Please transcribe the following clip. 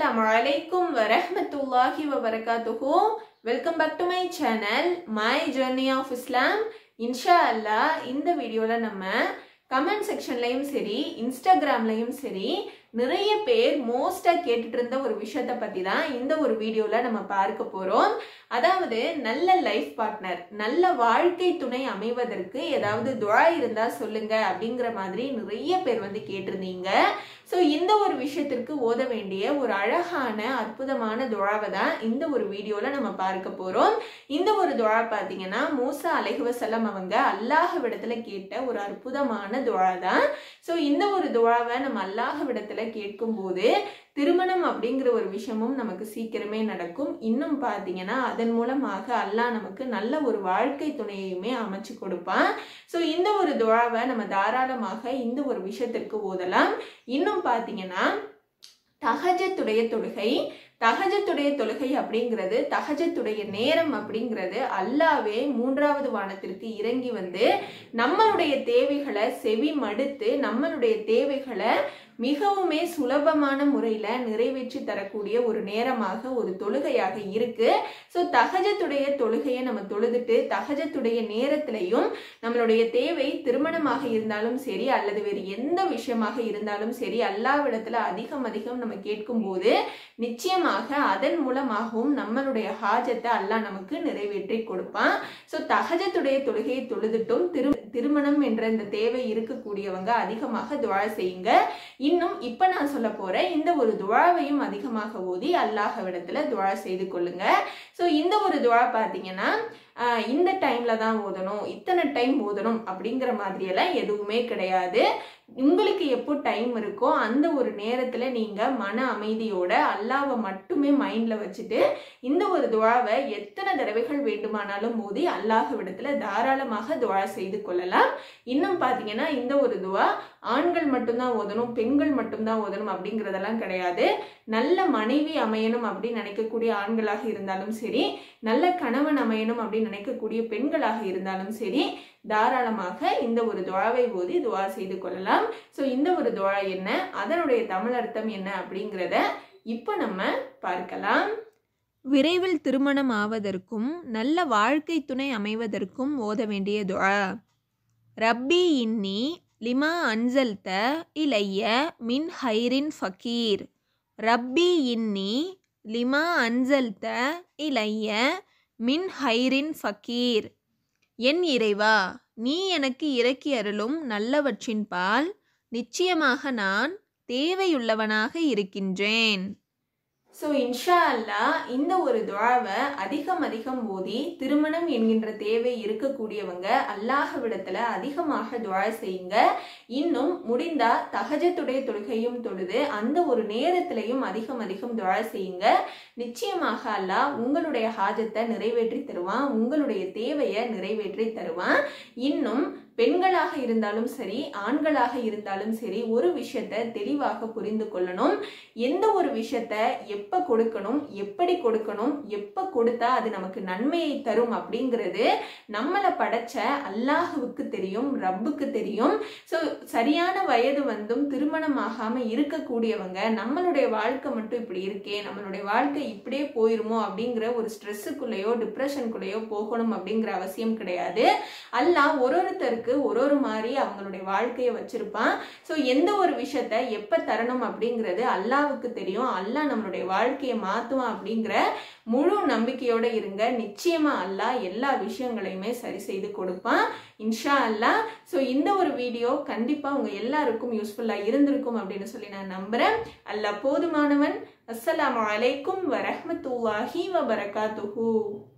அஸ்ஸலாமு அலைக்கும் வரஹ்மத்துல்லாஹி வபரகாத்துஹு welcome back to my channel my journey of Islam இன்ஷா அல்லாஹ் இந்த வீடியோவில் நம்ம கமெண்ட் செக்ஷன்லையும் சரி இன்ஸ்டாகிராம்லையும் சரி நிறைய பேர் மோஸ்ட்டாக கேட்டுட்டு இருந்த ஒரு விஷயத்த பற்றி தான் இந்த ஒரு வீடியோவில் நம்ம பார்க்க போகிறோம் அதாவது நல்ல லைஃப் பார்ட்னர் நல்ல வாழ்க்கை துணை அமைவதற்கு ஏதாவது துவா இருந்தால் சொல்லுங்க அப்படிங்கிற மாதிரி நிறைய பேர் வந்து கேட்டிருந்தீங்க ஸோ இந்த ஒரு விஷயத்திற்கு ஓத வேண்டிய ஒரு அழகான அற்புதமான துவாவை தான் இந்த ஒரு வீடியோவில் நம்ம பார்க்க போகிறோம் இந்த ஒரு துவா பார்த்தீங்கன்னா மூசா அலைஹுவசல்லம் அவங்க அல்லாஹ்விடத்தில் கேட்ட ஒரு அற்புதமான துவா தான் ஸோ இந்த ஒரு துவாவை நம்ம அல்லாஹ்விடத்தில் கேட்கும்போது திருமணம் அப்படிங்கிற ஒரு விஷயமும் நமக்கு சீக்கிரமே நடக்கும் இன்னும் பார்த்தீங்கன்னா அதன் மூலமாக அல்லாஹ் நமக்கு நல்ல ஒரு வாழ்க்கை துணையுமே அமைச்சு கொடுப்பான் ஸோ இந்த ஒரு துவாவை நம்ம தாராளமாக இந்த ஒரு விஷயத்திற்கு ஓதலாம் இன்னும் பார்த்தீங்கன்னா தகஜத்துடைய தொழுகை தகஜத்துடைய தொழுகை அப்படிங்கிறது தகஜத்துடைய நேரம் அப்படிங்கிறது அல்லாவே மூன்றாவது வானத்திற்கு இறங்கி வந்து நம்மளுடைய தேவைகளை செவி மடுத்து நம்மளுடைய தேவைகளை மிகவுமே சுலபமான முறையில் நிறைவேற்றி தரக்கூடிய ஒரு நேரமாக ஒரு தொழுகையாக இருக்கு ஸோ தகஜத்துடைய தொழுகையை நம்ம தொழுதுட்டு தகஜத்துடைய நேரத்திலையும் நம்மளுடைய தேவை திருமணமாக இருந்தாலும் சரி அல்லது வேறு எந்த விஷயமாக இருந்தாலும் சரி அல்லாவிடத்துல அதிகம் அதிகம் நம்ம கேட்கும்போது நிச்சயமாக அதன் மூலமாகவும் நம்மளுடைய ஹாஜத்தை அல்லாஹ் நமக்கு நிறைவேற்றி கொடுப்பான் ஸோ தகஜத்துடைய தொழுகையை தொழுதுட்டும் திரு திருமணம் என்ற இந்த தேவை இருக்கக்கூடியவங்க அதிகமாக துவா செய்யுங்க இன்னும் இப்ப நான் சொல்ல போற இந்த ஒரு துவாவையும் அதிகமாக ஓதி அல்லாஹ்விடத்துல துவா செய்து கொள்ளுங்க ஸோ இந்த ஒரு துவா பார்த்தீங்கன்னா இந்த டைம்ல தான் ஓதணும் இத்தனை டைம் ஓதணும் அப்படிங்கிற மாதிரியெல்லாம் எதுவுமே கிடையாது உங்களுக்கு எப்போ டைம் இருக்கோ அந்த ஒரு நேரத்தில் நீங்கள் மன அமைதியோட அல்லாவை மட்டுமே மைண்டில் வச்சுட்டு இந்த ஒரு துவாவை எத்தனை தடவைகள் வேண்டுமானாலும் மோதி அல்லாஹ்விடத்தில் தாராளமாக துவா செய்து கொள்ளலாம் இன்னும் பார்த்தீங்கன்னா இந்த ஒரு துவா ஆண்கள் மட்டும்தான் ஓதணும் பெண்கள் மட்டும்தான் ஓதணும் அப்படிங்கிறதெல்லாம் கிடையாது நல்ல மனைவி அமையணும் அப்படின்னு நினைக்கக்கூடிய ஆண்களாக இருந்தாலும் சரி நல்ல கணவன் அமையணும் அப்படின்னு நினைக்கக்கூடிய பெண்களாக இருந்தாலும் சரி தாராளமாக இந்த ஒரு துவாவை ஓதி துவா செய்து கொள்ளலாம் ஸோ இந்த ஒரு துவா என்ன அதனுடைய தமிழ் அர்த்தம் என்ன அப்படிங்கிறத இப்போ நம்ம பார்க்கலாம் விரைவில் திருமணம் ஆவதற்கும் நல்ல வாழ்க்கை துணை அமைவதற்கும் ஓத வேண்டிய துஆ ரப்பி இன்னி லிமா அன்சல்த இலைய மின் ஹைரின் ஃபக்கீர் ரப்பி இன்னி லிமா அன்சல்த இலைய மின் ஹைரின் ஃபக்கீர் என் இறைவா நீ எனக்கு இறக்கி அருளும் நல்லவற்றின் பால் நிச்சயமாக நான் தேவையுள்ளவனாக இருக்கின்றேன் ஸோ இன்ஷா அல்லா இந்த ஒரு துவாவை அதிகம் அதிகம் ஓதி திருமணம் என்கின்ற தேவை இருக்கக்கூடியவங்க அல்லாஹ்விடத்துல அதிகமாக துவா செய்யுங்க இன்னும் முடிந்தா தகஜத்துடைய தொழுகையும் தொழுது அந்த ஒரு நேரத்திலையும் அதிகம் அதிகம் துவா செய்யுங்க நிச்சயமாக அல்லாஹ் உங்களுடைய ஹாஜத்தை நிறைவேற்றி தருவான் உங்களுடைய தேவையை நிறைவேற்றி தருவான் இன்னும் பெண்களாக இருந்தாலும் சரி ஆண்களாக இருந்தாலும் சரி ஒரு விஷயத்த தெளிவாக புரிந்து கொள்ளணும் எந்த ஒரு விஷயத்த எப்ப கொடுக்கணும் எப்படி கொடுக்கணும் எப்ப கொடுத்தா அது நமக்கு நன்மையை தரும் அப்படிங்கிறது நம்மளை படைச்ச அல்லாஹுவுக்கு தெரியும் ரப்புக்கு தெரியும் ஸோ சரியான வயது வந்தும் திருமணம் ஆகாம இருக்கக்கூடியவங்க நம்மளுடைய வாழ்க்கை மட்டும் இப்படி இருக்கே நம்மளுடைய வாழ்க்கை இப்படியே போயிருமோ அப்படிங்கிற ஒரு ஸ்ட்ரெஸ்ஸுக்குள்ளேயோ டிப்ரெஷனுக்குள்ளேயோ போகணும் அப்படிங்கிற அவசியம் கிடையாது அல்லாஹ் ஒரு ஒருத்தருக்கு பேருக்கு ஒரு ஒரு மாதிரி அவங்களுடைய வாழ்க்கையை வச்சிருப்பான் ஸோ எந்த ஒரு விஷயத்த எப்போ தரணும் அப்படிங்கிறது அல்லாவுக்கு தெரியும் அல்லாஹ் நம்மளுடைய வாழ்க்கையை மாற்றுவான் அப்படிங்கிற முழு நம்பிக்கையோட இருங்க நிச்சயமா அல்லாஹ் எல்லா விஷயங்களையுமே சரி செய்து கொடுப்பான் இன்ஷா அல்லாஹ் ஸோ இந்த ஒரு வீடியோ கண்டிப்பாக உங்கள் எல்லாருக்கும் யூஸ்ஃபுல்லாக இருந்திருக்கும் அப்படின்னு சொல்லி நான் நம்புகிறேன் அல்லாஹ் போதுமானவன் அஸ்ஸலாமு அலைக்கும் வரஹமத்துல்லாஹி வபரகாத்துஹூ